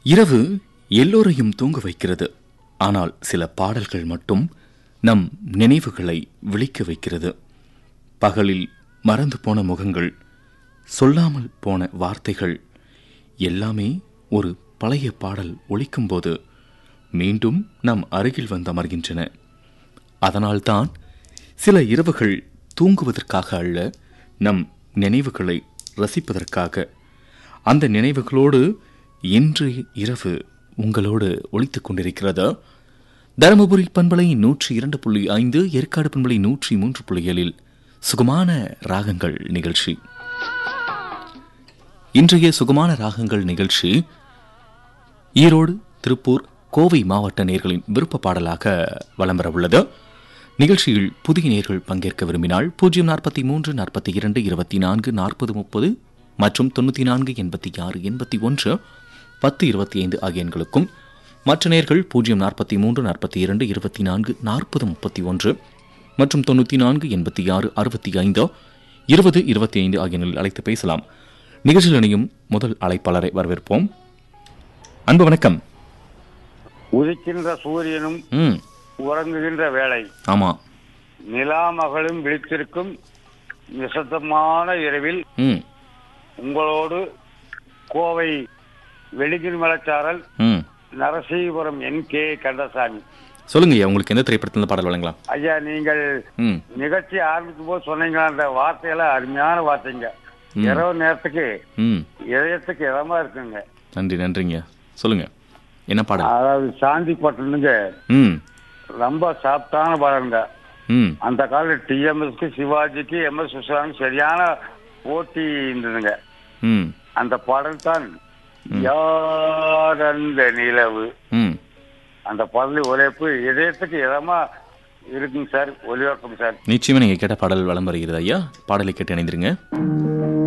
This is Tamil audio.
இரவு எல்லோரையும் தூங்க வைக்கிறது ஆனால் சில பாடல்கள் மட்டும் நம் நினைவுகளை விழிக்க வைக்கிறது பகலில் மறந்து போன முகங்கள் சொல்லாமல் போன வார்த்தைகள் எல்லாமே ஒரு பழைய பாடல் ஒலிக்கும்போது மீண்டும் நம் அருகில் வந்து அமர்கின்றன அதனால்தான் சில இரவுகள் தூங்குவதற்காக அல்ல நம் நினைவுகளை ரசிப்பதற்காக அந்த நினைவுகளோடு இன்று இரவு உங்களோடு ஒழித்துக் கொண்டிருக்கிறது தருமபுரி பண்பலை நூற்றி இரண்டு புள்ளி ஐந்து ஏற்காடு பண்பலை நூற்றி மூன்று புள்ளி ஏழில் சுகமான ராகங்கள் நிகழ்ச்சி இன்றைய சுகமான ராகங்கள் நிகழ்ச்சி ஈரோடு திருப்பூர் கோவை மாவட்ட நேர்களின் விருப்ப பாடலாக வலம் வர உள்ளது நிகழ்ச்சியில் புதிய நேர்கள் பங்கேற்க விரும்பினால் பூஜ்ஜியம் நாற்பத்தி மூன்று நாற்பத்தி இரண்டு இருபத்தி நான்கு நாற்பது முப்பது மற்றும் தொண்ணூற்றி நான்கு எண்பத்தி ஆறு எண்பத்தி ஒன்று பத்து இருபத்தி ஐந்து ஆகிய எண்களுக்கும் மற்ற நேர்கள் பூஜ்ஜியம் நாற்பத்தி மூன்று நாற்பத்தி இரண்டு இருபத்தி நான்கு நாற்பது முப்பத்தி ஒன்று மற்றும் தொண்ணூற்றி நான்கு எண்பத்தி ஆறு அறுபத்தி ஐந்து இருபது இருபத்தி ஐந்து ஆகிய எண்களில் அழைத்து பேசலாம் நிகழ்ச்சியில் இணையும் முதல் அழைப்பாளரை வரவேற்போம் அன்பு வணக்கம் உதிக்கின்ற சூரியனும் ம் உறங்குகின்ற வேளை ஆமா நிலா மகளும் விழித்திருக்கும் நிசத்தமான இரவில் ம் உங்களோடு கோவை வெளிகின் மலச்சாரல் ம் நரசீபுரம் என் கே கந்தசாமி சொல்லுங்க ஐயா உங்களுக்கு எந்த திரைப்படத்துல பாடல் வழங்கலாம் ஐயா நீங்கள் ம் நிகழ்ச்சி ஆரம்பிக்கும் போது சொன்னீங்க அந்த வார்த்தையெல்லாம் அருமையான வார்த்தைங்க இரவு நேரத்துக்கு ம் இதயத்துக்கு இதமா இருக்குங்க நன்றி நன்றிங்க சொல்லுங்க என்ன பாடல் அதாவது சாந்தி பட்டனுங்க ம் ரொம்ப சாப்டான பாடலுங்க ம் அந்த கால டிஎம்எஸ்க்கு சிவாஜிக்கு எம் எஸ் விஸ்வநாதன் சரியான போட்டி இருந்ததுங்க ம் அந்த பாடல் தான் யார் அந்த நிலவு ம் அந்த பாடல் உழைப்பு இதயத்துக்கு இதமா இருக்குங்க சார் ஒலிபரப்புங்க சார் நிச்சயமா நீங்க கேட்ட பாடல் வலம் வருகிறது ஐயா பாடலை கேட்டு இணைந்திருங்க